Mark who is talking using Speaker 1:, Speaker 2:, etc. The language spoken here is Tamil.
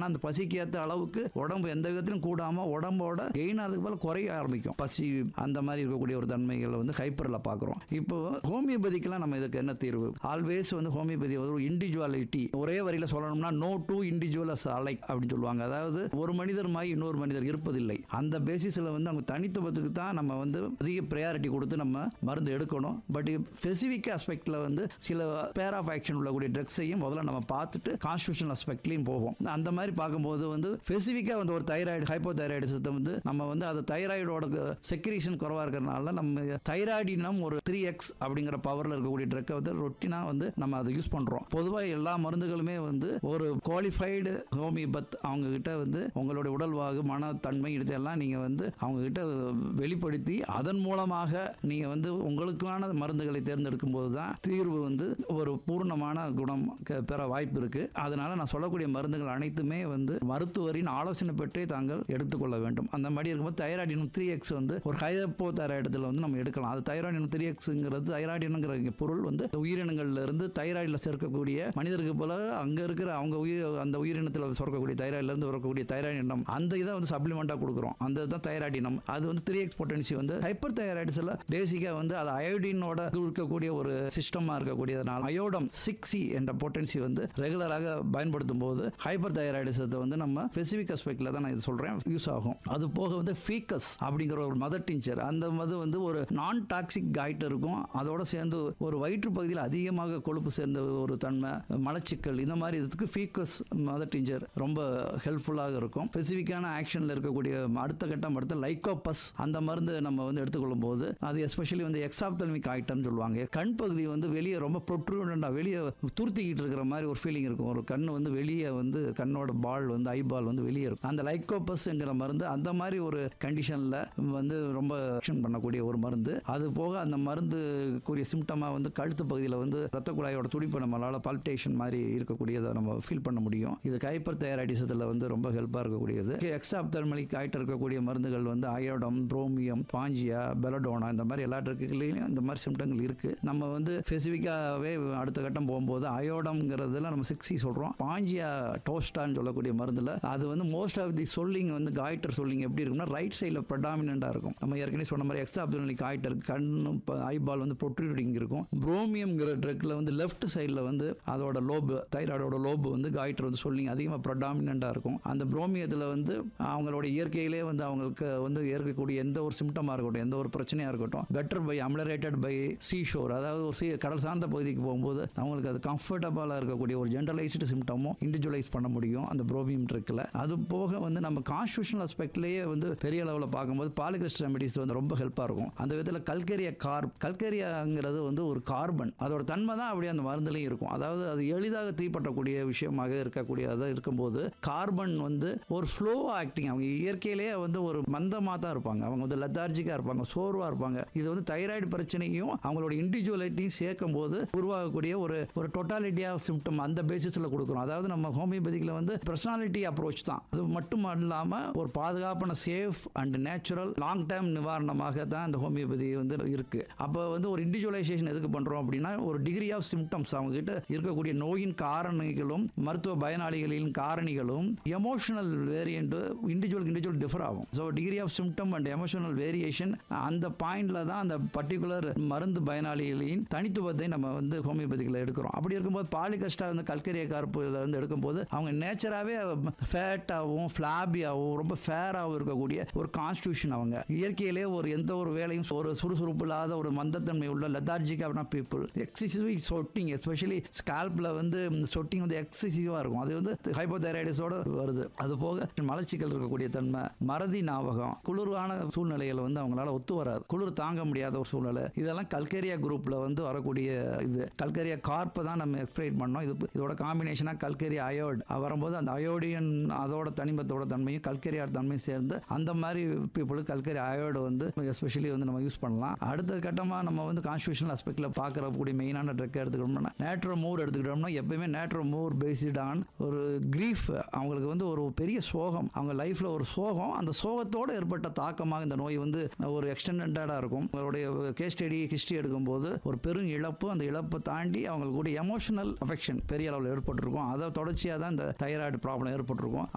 Speaker 1: அந்த பசிக்கு ஏற்ற அளவுக்கு உடம்பு எந்த விதத்திலும் கூடாம உடம்போட கெயின் அதுக்கு போல குறைய ஆரம்பிக்கும் பசி அந்த மாதிரி இருக்கக்கூடிய ஒரு தன்மைகளை வந்து ஹைப்பரில் பார்க்குறோம் இப்போ ஹோமியோபதிக்கெல்லாம் நம்ம இதுக்கு என்ன தீர்வு ஆல்வேஸ் வந்து ஹோமியோபதி ஒரு இண்டிவிஜுவாலிட்டி ஒரே வரியில் சொல்லணும்னா no two individual as alike அப்படின்னு சொல்லுவாங்க அதாவது ஒரு மனிதர் மாதிரி இன்னொரு மனிதர் இருப்பதில்லை அந்த பேசிஸில் வந்து அவங்க தனித்துவத்துக்கு தான் நம்ம வந்து அதிக ப்ரையாரிட்டி கொடுத்து நம்ம மருந்து எடுக்கணும் பட் ஸ்பெசிஃபிக் ஆஸ்பெக்டில் வந்து சில பேர் ஆஃப் ஆக்ஷன் உள்ளக்கூடிய ட்ரக்ஸையும் முதல்ல நம்ம பார்த்துட்டு கான்ஸ்டியூஷன் ஆஸ்பெக்ட்லையும் போவோம் அந்த மாதிரி பார்க்கும்போது வந்து ஸ்பெசிஃபிக்காக வந்து ஒரு தைராய்டு ஹைப்போ தைராய்டிசத்தை வந்து நம்ம வந்து அது தைராய்டோட செக்ரீஷன் குறவாக இருக்கிறனால நம்ம தைராய்டினம் ஒரு த்ரீ எக்ஸ் அப்படிங்கிற பவரில் இருக்கக்கூடிய ட்ரக்கை வந்து ரொட்டினா வந்து நம்ம அதை யூஸ் பண்ணுறோம் பொதுவாக எல்லா மருந்துகளுமே வந்து ஒரு குவாலிஃபைடு ஹோமியோபத் அவங்க கிட்ட வந்து உங்களுடைய உடல்வாகு மனத்தன்மை இதெல்லாம் நீங்கள் வந்து அவங்க கிட்ட வெளிப்படுத்தி அதன் மூலமாக நீங்கள் வந்து உங்களுக்கான மருந்துகளை தேர்ந்தெடுக்கும் போது தான் தீர்வு வந்து ஒரு பூர்ணமான குணம் க- பெற வாய்ப்பு இருக்கு அதனால நான் சொல்லக்கூடிய மருந்துகள் அனைத்துமே வந்து மருத்துவரின் ஆலோசனை பெற்றே தாங்கள் எடுத்துக்கொள்ள வேண்டும் அந்த மாதிரி இருக்கும்போது தைராய்டினம் த்ரீ எக்ஸ் வந்து ஒரு ஹைப்போ தைராய்டத்தில் வந்து நம்ம எடுக்கலாம் அது தைராய்டினம் த்ரீ எக்ஸுங்கிறது தைராய்டினுங்கிற பொருள் வந்து உயிரினங்கள்ல இருந்து தைராய்டில் சேர்க்கக்கூடிய மனிதருக்கு போல அங்கே இருக்கிற அவங்க உயிர் அந்த உயிரினத்தில் சுரக்கக்கூடிய தைராய்டில் இருந்து வரக்கூடிய தைராய்டினம் அந்த இதை வந்து சப்ளிமெண்ட்டாக கொடுக்குறோம் அந்த தான் தைராய்டினம் அது வந்து த்ரீ எக்ஸ் பொட்டன்சி வந்து ஹைப்பர் தைராய்டிஸில் பேசிக்காக வந்து அது அயோடினோட இருக்கக்கூடிய ஒரு சிஸ்டமாக இருக்கக்கூடியதுனால அயோடம் சிக்ஸ் சி என்ற பொட்டன்சி வந்து ரெகுலராக பயன்படுத்தும் போது ஹைப்பர் தைராய்டிசத்தை வந்து நம்ம ஸ்பெசிஃபிக் அஸ்பெக்டில் தான் நான் இது சொல்கிறேன் யூஸ் ஆகும் அது போக வந்து ஃபீக்கஸ் அப்படிங்கிற ஒரு மதர் டிஞ்சர் அந்த மது வந்து ஒரு நான் டாக்ஸிக் கைட் இருக்கும் அதோட சேர்ந்து ஒரு வயிற்று பகுதியில் அதிகமாக கொழுப்பு சேர்ந்த ஒரு தன்மை மலச்சிக்கல் இந்த மாதிரி இதுக்கு ஃபீக்கஸ் மதர் டிஞ்சர் ரொம்ப ஹெல்ப்ஃபுல்லாக இருக்கும் ஸ்பெசிஃபிக்கான ஆக்ஷனில் இருக்கக்கூடிய அடுத்த கட்டம் அடுத்த லைக்கோபஸ் அந்த மருந்து நம்ம வந்து எடுத்துக்கொள்ளும் போது அது எஸ்பெஷலி வந்து எக்ஸாப்தல்மிக் ஐட்டம் சொல்லுவாங்க கண் பகுதி வந்து வெளியே ரொம்ப ப்ரொட்ரூடண்டாக வெளியே துருத்திக்கிட்டு இருக்கிற மாதிரி ஒரு ஃபீலிங் இருக்கும் ஒரு கண் வந்து வெளியே வந்து கண்ணோட பால் வந்து ஐ பால் வந்து வெளியே இருக்கும் அந்த லைக்கோபஸ்ங்கிற மருந்து அந்த மாதிரி ஒரு கண்டிஷனில் வந்து ரொம்ப ஆக்ஷன் பண்ணக்கூடிய ஒரு மருந்து அது போக அந்த மருந்துக்குரிய சிம்டமாக வந்து கழுத்து பகுதியில் வந்து ரத்த குழாயோட துடிப்பு நம்மளால் பால்டேஷன் மாதிரி இருக்கக்கூடியதை நம்ம ஃபீல் பண்ண முடியும் இது கைப்பர் தைராய்டிசத்தில் வந்து ரொம்ப ஹெல்ப்பாக இருக்கக்கூடியது எக்ஸாப்தல்மலிக் ஆகிட்டு இருக்கக்கூடிய மருந்துகள் வந்து அயோடம் புரோமியம் பாஞ்சியா பெலடோனா இந்த மாதிரி எல்லா ட்ரக்குகளையும் இந்த மாதிரி சிம்டங்கள் இருக்குது நம்ம வந்து ஸ்பெசிஃபிக்காகவே அடுத்த கட்டம் போகும்போது அயோடம்ங்கிறதுல நம்ம சிக்ஸி சொல்கிறோம் பாஞ்சியா டோஸ்டான்னு சொல்லக்கூடிய மருந்தில் அது வந்து மோஸ்ட் ஆஃப் தி சொல்லிங் வந்து காய்டர் சொல்லிங் எப்படி இருக்கும்னா ரைட் சைடில் ப்ரடாமினண்ட்டாக இருக்கும் நம்ம ஏற்கனவே சொன்ன மாதிரி எக்ஸாப்தல்மலிக் காய்டர் கண்ணு ஐபால் வந்து ப்ரொட்ரூடிங் இருக்கும் புரோமியம்ங்கிற ட்ரக்கில் வந்து லெஃப்ட் சைடில் வந்து அதோட லோபு தைராய்டோட லோபு வந்து காய்டர் வந்து சொல்லிங்க அதிகமாக ப்ரொடாமினண்ட்டாக இருக்கும் அந்த புரோமியத்தில் வந்து அவங்களோட இயற்கையிலே வந்து அவங்களுக்கு வந்து ஏற்கக்கூடிய எந்த ஒரு சிம்டமாக இருக்கட்டும் எந்த ஒரு பிரச்சனையாக இருக்கட்டும் better by ameliorated by sea shore அதாவது ஒரு sea- கடல் சார்ந்த பகுதிக்கு போகும்போது அவங்களுக்கு அது கம்ஃபர்டபுளாக இருக்கக்கூடிய ஒரு ஜென்ரலைஸ்டு சிம்டமும் இண்டிவிஜுவலைஸ் பண்ண முடியும் அந்த புரோமியம் ட்ரிக்கில் அது போக வந்து நம்ம கான்ஸ்டியூஷனல் அஸ்பெக்ட்லேயே வந்து பெரிய அளவில் பார்க்கும்போது பாலிகஸ்ட் ரெமெடிஸ் வந்து ரொம்ப ஹெல்ப்பாக இருக்கும் அந்த விதத்தில் கல்கேரியா கார்ப் கல்கேரியாங்கிறது வந்து ஒரு கார்பன் அதோட தன்மை தான் அப்படியே அந்த மருந்துலையும் இருக்கும் அதாவது அது எளிதாக தீப்பற்றக்கூடிய விஷயமாக இருக்கக்கூடியதாக இருக்கும்போது கார்பன் வந்து ஒரு ஸ்லோ ஆக்டிங் அவங்க இயற்கையிலேயே வந்து ஒரு மந்தமாக தான் இருப்பாங்க அவங்க வந்து லெத்தார்ஜிக்காக இருப்பாங்க சோர்வாக இருப்பாங்க இது வந்து தைராய்டு பிரச்சனையும் அவங்களோட இண்டிவிஜுவலிட்டியும் சேர்க்கும் போது உருவாகக்கூடிய ஒரு ஒரு டோட்டாலிட்டி ஆஃப் சிம்டம் அந்த பேசிஸில் கொடுக்குறோம் அதாவது நம்ம ஹோமியோபதிக்கில் வந்து பர்சனாலிட்டி அப்ரோச் தான் அது மட்டும் இல்லாமல் ஒரு பாதுகாப்பான safe and natural long term நிவாரணமாக தான் இந்த ஹோமியோபதி வந்து இருக்கு அப்போ வந்து ஒரு இண்டிவிஜுவலைசேஷன் எதுக்கு பண்ணுறோம் அப்படின்னா ஒரு டிகிரி ஆஃப் சிம்டம்ஸ் அவங்க கிட்ட இருக்கக்கூடிய நோயின் காரணிகளும் மருத்துவ பயனாளிகளின் காரணிகளும் emotional variant individual individual differ ஆகும் so degree of symptom and emotional variation அந்த பாயிண்ட்ல தான் அந்த பர்டிகுலர் மருந்து பயனாளிகளின் தனித்துவத்தை நம்ம வந்து ஹோமியோபதிக்கில் எடுக்கிறோம் அப்படி இருக்கும்போது பாலிகஸ்டா வந்து கல்கரிய கார்ப்புல இருந்து எடுக்கும்போது அவங்க நேச்சராகவே ஃபேட்டாகவும் ஃப்ளாபியாகவும் ரொம்ப ஃபேராகவும் இருக்கக்கூடிய ஒரு கான்ஸ்டியூஷன் அவங்க இயற்கையிலே ஒரு எந்த ஒரு வேலையும் ஒரு சுறுசுறுப்பு இல்லாத ஒரு மந்தத்தன்மை உள்ள லெத்தார்ஜிக்கான பீப்புள் எக்ஸசிவ் சொட்டிங் எஸ்பெஷலி ஸ்கால்பில் வந்து சொட்டிங் வந்து எக்ஸசிவாக இருக்கும் அது வந்து ஹைப்போதைராய்டிஸோட வருது அது போக மலச்சிக்கல் இருக்கக்கூடிய தன்மை மறதி ஞாபகம் குளிரான சூழ்நிலைகள் வந்து அவங்களால ஒத்து வராது குளிர் தாங்க முடியாத ஒரு சூழ்நிலை இதெல்லாம் கல்கேரியா குரூப்ல வந்து வரக்கூடிய இது கல்கேரியா கார்ப்பை தான் நம்ம எக்ஸ்பிளைன் பண்ணோம் இது இதோட காம்பினேஷனாக கல்கேரியா அயோட் வரும்போது அந்த அயோடியன் அதோட தனிமத்தோட தன்மையும் கல்கேரியா தன்மையும் சேர்ந்து அந்த மாதிரி பீப்புளுக்கு கல்கரி அயோடு வந்து எஸ்பெஷலி வந்து நம்ம யூஸ் பண்ணலாம் அடுத்த கட்டமாக நம்ம வந்து கான்ஸ்டியூஷனல் அஸ்பெக்டில் பார்க்கறக்கூடிய மெயினான ட்ரக் எடுத்துக்கிட்டோம்னா நேட்ரோ மூர் எடுத்துக்கிட்டோம்னா எப்பயுமே நேட்ரோ மூர் பேஸ்டு ஆன் ஒரு கிரீஃப் அவங்களுக்கு வந்து ஒரு பெரிய சோகம் அவங்க லைஃப்பில் ஒரு சோகம் அந்த சோகத்தோடு ஏற்பட்ட தாக்கமாக இந்த நோய் வந்து ஒரு எக்ஸ்டெண்டடாக இருக்கும் அவருடைய கேஸ் ஸ்டடி ஹிஸ்ட்ரி எடுக்கும்போது ஒரு பெரும் இழப்பு அந்த இழப்பை தாண்டி அவங்களுக்கு கூட எமோஷனல் அஃபெக்ஷன் பெரிய அளவில் ஏற்பட்டிருக்கும் அதை தொடர்ச்சியாக தான் இந்த தைராய்டு ப்ராப்ளம் ஏற்பட்டிருக்கும்